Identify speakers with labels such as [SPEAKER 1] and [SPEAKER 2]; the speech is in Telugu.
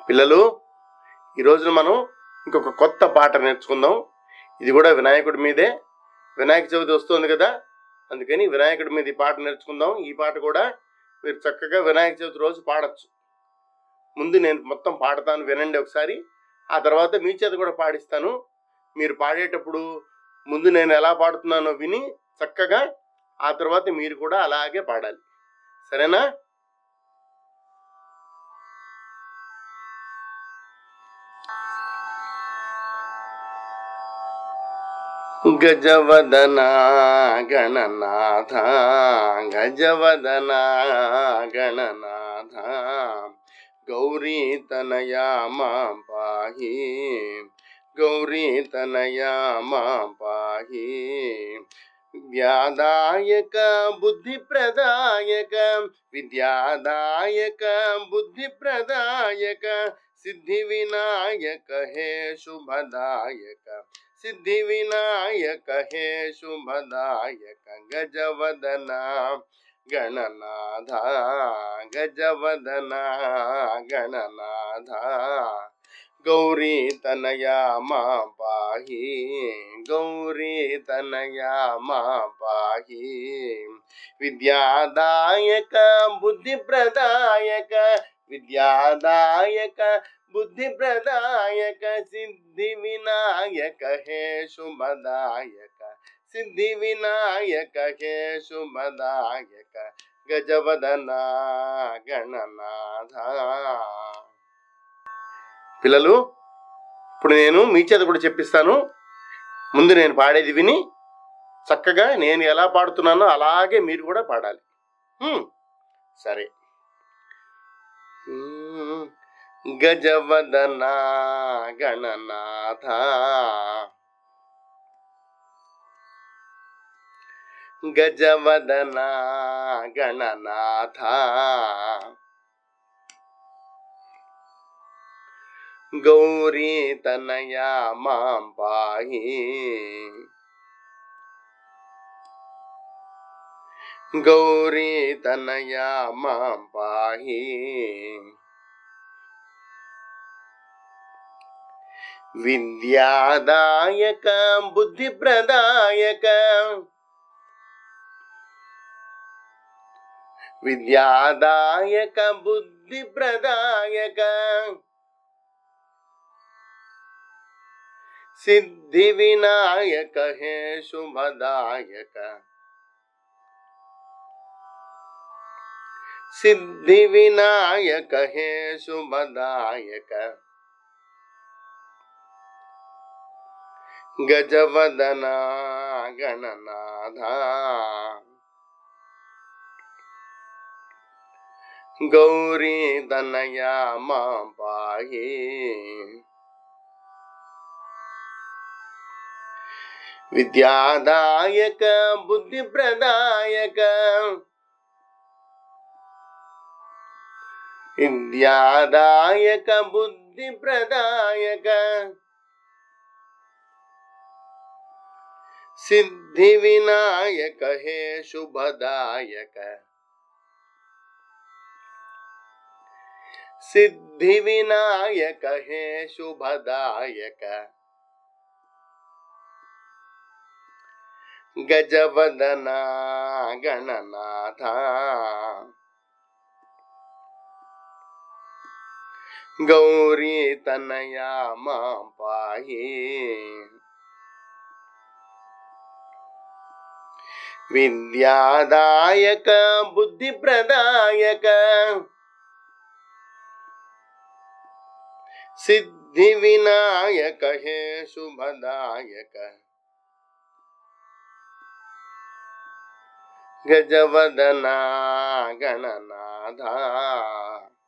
[SPEAKER 1] పిల్లలు ఈ రోజున మనం ఇంకొక కొత్త పాట నేర్చుకుందాం ఇది కూడా వినాయకుడి మీదే వినాయక చవితి వస్తుంది కదా అందుకని వినాయకుడి మీద ఈ పాట నేర్చుకుందాం ఈ పాట కూడా మీరు చక్కగా వినాయక చవితి రోజు పాడొచ్చు ముందు నేను మొత్తం పాడతాను వినండి ఒకసారి ఆ తర్వాత మీ చేత కూడా పాడిస్తాను మీరు పాడేటప్పుడు ముందు నేను ఎలా పాడుతున్నానో విని చక్కగా ఆ తర్వాత మీరు కూడా అలాగే పాడాలి సరేనా గజవదనా గణనాథ గజవదనా గణనాథ గౌరీ తనయా మా పాహి గౌరీ తనయా మా పాహి విద్యాదాయక బుద్ధి ప్రదాయక విద్యాదాయక బుద్ధి ప్రదాయక సిద్ధి వినాయక హే శుభదాయక సిద్ధి వినాయక హే శుభదాయక గజవదన గణనాథ గజవదన గణనాథ గౌరీ తనయా మా పాహి గౌరీ తనయా మా పాహి విద్యాదాయక బుద్ధి ప్రదాయక విద్యాదాయక బుద్ధి ప్రదాయక సిద్ధి వినాయక హే శుభదాయక సిద్ధి వినాయక హే శుభదాయక గజవదన గణనాథ పిల్లలు ఇప్పుడు నేను మీ చేత కూడా చెప్పిస్తాను ముందు నేను పాడేది విని చక్కగా నేను ఎలా పాడుతున్నానో అలాగే మీరు కూడా పాడాలి హ్మ్, సరే హ్మ్, గజవదన గణనాథ గజవదన గణనాథ గౌరీ తనయా మాం పాహి గౌరీ తనయా మాం పాహి విద్యాదాయక బుద్ధి ప్రదాయక విద్యాదాయక బుద్ధి ప్రదాయక సిద్ధి వినాయక హే శుభదాయక సిద్ధి వినాయక హే శుభదాయక గజవదన గణనాథ గౌరీ తనయా మా పాహి విద్యాదాయక బుద్ధి ప్రదాయక విద్యాదాయక బుద్ధి ప్రదాయక సిద్ధి వినాయక హే శుభదాయక సిద్ధి వినాయక హే శుభదాయక గజవదన గణనాథ గౌరీ తనయా మా పాహి విద్యాదాయక బుద్ధి ప్రదాయక సిద్ధి వినాయక హే శుభదాయక గజవదన గణనాథ